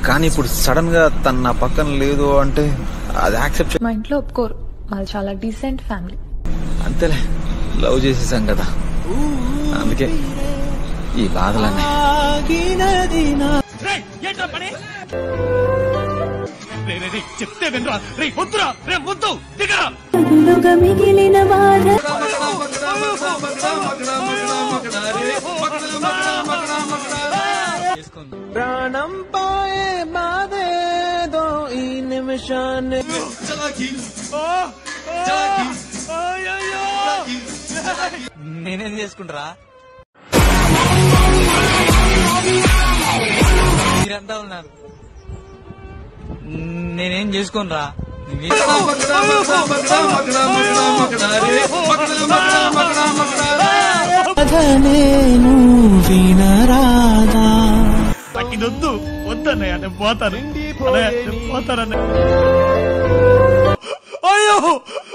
కానీ ఇప్పుడు సడన్ గా తన నా పక్కన లేదు అంటే అది యాక్సెప్ట్ మా ఇంట్లో ఒప్పుకోరు మాది చాలా డీసెంట్ ఫ్యామిలీ అంతేలే లవ్ చేసేసాం కదా అందుకే ఈ బాధలన్నీ చెప్తే వినరా రే వద్దురా రే వద్దు దిగరా అదులుగా మిగిలిన బాధ ప్రాణం పోయే బాధేదో ఈ నిమిషాన్ని నేనేం చేసుకుంటారా మీరంతా ఉన్నారు నేనేం చేసుకోనరా నేను వినరాదా వద్దు వద్దన్నయ్య నేను పోతాను అన్నయ్య, నేను పోతానన్నయ్య అయ్యో